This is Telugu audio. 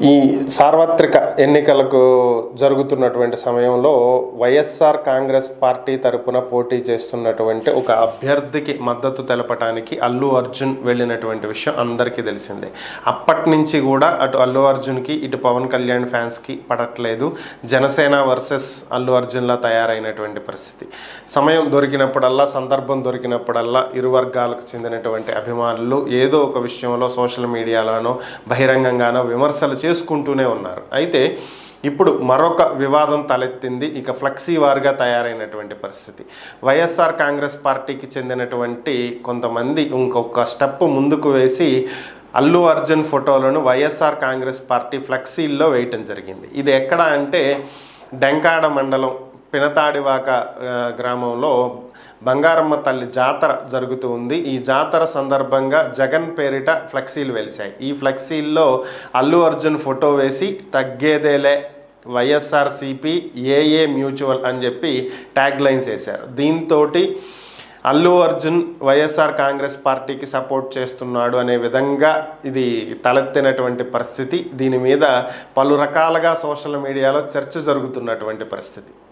ఈ సార్వత్రిక ఎన్నికలకు జరుగుతున్నటువంటి సమయంలో వైఎస్ఆర్ కాంగ్రెస్ పార్టీ తరపున పోటీ చేస్తున్నటువంటి ఒక అభ్యర్థికి మద్దతు తెలపడానికి అల్లు అర్జున్ వెళ్ళినటువంటి విషయం అందరికీ తెలిసిందే అప్పటి నుంచి కూడా అటు అల్లు అర్జున్కి ఇటు పవన్ కళ్యాణ్ ఫ్యాన్స్కి పడట్లేదు జనసేన వర్సెస్ అల్లు అర్జున్లా తయారైనటువంటి పరిస్థితి సమయం దొరికినప్పుడల్లా సందర్భం దొరికినప్పుడల్లా ఇరు వర్గాలకు చెందినటువంటి అభిమానులు ఏదో ఒక విషయంలో సోషల్ మీడియాలోనో బహిరంగంగానో విమర్శలు చేసుకుంటూనే ఉన్నారు అయితే ఇప్పుడు మరొక వివాదం తలెత్తింది ఇక ఫ్లెక్సీ వారుగా తయారైనటువంటి పరిస్థితి వైఎస్ఆర్ కాంగ్రెస్ పార్టీకి చెందినటువంటి కొంతమంది ఇంకొక స్టెప్ ముందుకు వేసి అల్లు అర్జున్ ఫోటోలను వైఎస్ఆర్ కాంగ్రెస్ పార్టీ ఫ్లెక్సీల్లో వేయటం జరిగింది ఇది ఎక్కడ అంటే డెంకాడ మండలం పినతాడివాక ఆ, గ్రామంలో బంగారమ్మ తల్లి జాతర జరుగుతూ ఉంది ఈ జాతర సందర్భంగా జగన్ పేరిట ఫ్లెక్సీలు వెలిశాయి ఈ ఫ్లెక్సీల్లో అల్లు అర్జున్ ఫోటో వేసి తగ్గేదేలే వైఎస్ఆర్సిపి ఏఏ మ్యూచువల్ అని చెప్పి ట్యాగ్ లైన్స్ వేశారు దీంతో అల్లు అర్జున్ వైఎస్ఆర్ కాంగ్రెస్ పార్టీకి సపోర్ట్ చేస్తున్నాడు అనే విధంగా ఇది తలెత్తినటువంటి పరిస్థితి దీని మీద పలు రకాలుగా సోషల్ మీడియాలో చర్చ జరుగుతున్నటువంటి పరిస్థితి